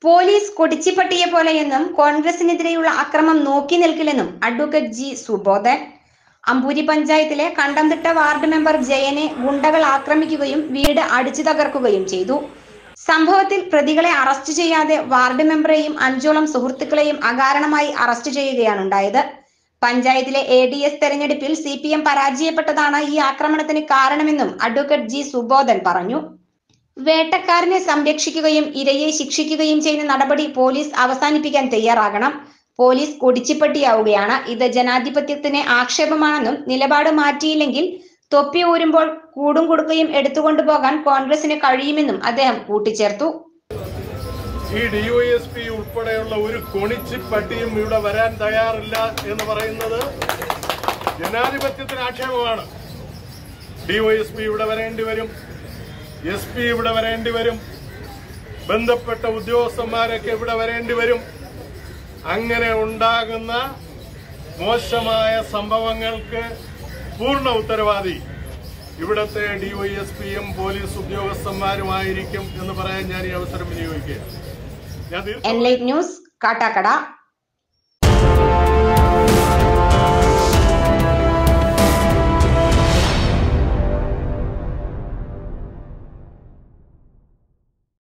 police കൊടിച്ചിപ്പട്ടിയെ പോലെയെന്നും കോൺഗ്രസിനെതിരെയുള്ള അക്രമം നോക്കി നിൽക്കില്ലെന്നും അഡ്വക്കേറ്റ് ജി സുബോധൻ അമ്പൂരി പഞ്ചായത്തിലെ കണ്ടംതിട്ട വാർഡ് മെമ്പർ ജയനെ ഗുണ്ടകൾ ആക്രമിക്കുകയും വീട് അടിച്ചു തകർക്കുകയും ചെയ്തു സംഭവത്തിൽ പ്രതികളെ അറസ്റ്റ് ചെയ്യാതെ വാർഡ് മെമ്പറെയും അഞ്ചോളം സുഹൃത്തുക്കളെയും അകാരണമായി അറസ്റ്റ് ചെയ്യുകയാണ് ഉണ്ടായത് പഞ്ചായത്തിലെ എ ഡി എസ് തെരഞ്ഞെടുപ്പിൽ സി പി എം പരാജയപ്പെട്ടതാണ് ഈ ആക്രമണത്തിന് കാരണമെന്നും അഡ്വക്കേറ്റ് ജി സുബോധൻ പറഞ്ഞു വേട്ടക്കാരനെ സംരക്ഷിക്കുകയും ഇരയെ ശിക്ഷിക്കുകയും ചെയ്യുന്ന നടപടി പോലീസ് അവസാനിപ്പിക്കാൻ തയ്യാറാകണം പോലീസ് കൊടിച്ചിപ്പട്ടിയാവുകയാണ് ഇത് ജനാധിപത്യത്തിന് ആക്ഷേപമാണെന്നും നിലപാട് മാറ്റിയില്ലെങ്കിൽ തൊപ്പി ഊരുമ്പോൾ കൂടും കൊടുക്കുകയും എടുത്തുകൊണ്ടുപോകാൻ കോൺഗ്രസിന് കഴിയുമെന്നും അദ്ദേഹം കൂട്ടിച്ചേർത്തു ഈ ഡിവൈഎസ്പി ഉൾപ്പെടെയുള്ള ഒരു കൊണിച്ചിപ്പട്ടിയും ഇവിടെ വരാൻ തയ്യാറില്ല എന്ന് പറയുന്നത് ജനാധിപത്യത്തിന് ആക്ഷേപമാണ് ഡിവൈഎസ്പി ഇവിടെ വരേണ്ടി വരും എസ് പി ഇവിടെ വരേണ്ടി വരും ബന്ധപ്പെട്ട ഉദ്യോഗസ്ഥന്മാരൊക്കെ ഇവിടെ വരേണ്ടി വരും അങ്ങനെ ഉണ്ടാകുന്ന മോശമായ സംഭവങ്ങൾക്ക് പൂർണ്ണ ഉത്തരവാദി ഇവിടുത്തെ ഡിവൈഎസ്പിയും പോലീസ് ഉദ്യോഗസ്ഥന്മാരുമായിരിക്കും എന്ന് പറയാൻ ഞാൻ ഈ അവസരം വിനിയോഗിക്കുകയാണ് ഞാൻ തീർച്ചയായും എൻലൈറ്റ് ന്യൂസ് കാട്ടാക്കട